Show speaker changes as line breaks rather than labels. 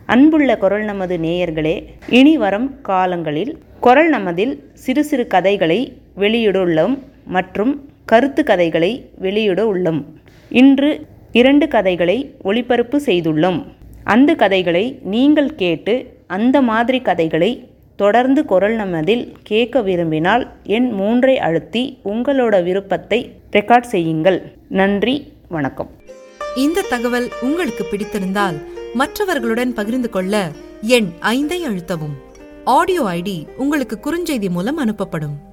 அன்புள்ள குரல் நமது நேயர்களே இனி வரும் காலங்களில் குரல் நமதில் சிறு சிறு கதைகளை வெளியிடுள்ளோம் மற்றும் கருத்து கதைகளை வெளியிட உள்ளோம் இன்று இரண்டு கதைகளை ஒளிபரப்பு செய்துள்ளோம் அந்த கதைகளை நீங்கள் கேட்டு அந்த மாதிரி கதைகளை தொடர்ந்து குரல் நமதில் கேட்க விரும்பினால் எண் மூன்றை அழுத்தி உங்களோட விருப்பத்தை ரெக்கார்ட் செய்யுங்கள் நன்றி வணக்கம்
இந்த தகவல் உங்களுக்கு பிடித்திருந்தால் மற்றவர்களுடன் பகிர்ந்து கொள்ள எண் ஐந்தை அழுத்தவும் ஆடியோ ஐடி உங்களுக்கு குறுஞ்செய்தி மூலம் அனுப்பப்படும்